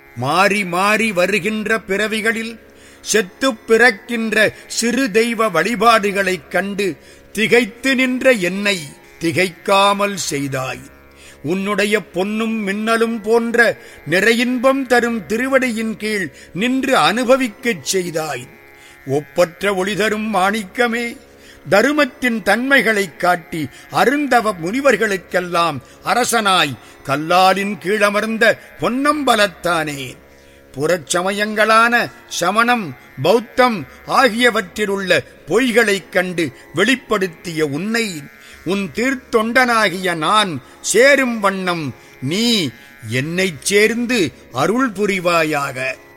மாறி மாறி வருகின்ற பிறவிகளில் செத்துப் பிறக்கின்ற சிறு தெய்வ வழிபாடுகளைக் கண்டு திகைத்து நின்ற என்னை திகைக்காமல் செய்தாய் உன்னுடைய பொன்னும் மின்னலும் போன்ற நிறையின்பம் தரும் திருவடியின் கீழ் நின்று அனுபவிக்கச் செய்தாய் ஒப்பற்ற ஒளி தரும் மாணிக்கமே தருமத்தின் தன்மைகளைக் காட்டி அருந்தவ முனிவர்களுக்கெல்லாம் அரசனாய் கல்லாலின் கீழமர்ந்த பொன்னம்பலத்தானே புறச்சமயங்களான சமணம் பௌத்தம் ஆகியவற்றிலுள்ள பொய்களைக் கண்டு வெளிப்படுத்திய உன்னை உன் தீர்த்தொண்டனாகிய நான் சேரும் வண்ணம் நீ என்னைச் சேர்ந்து அருள் புரிவாயாக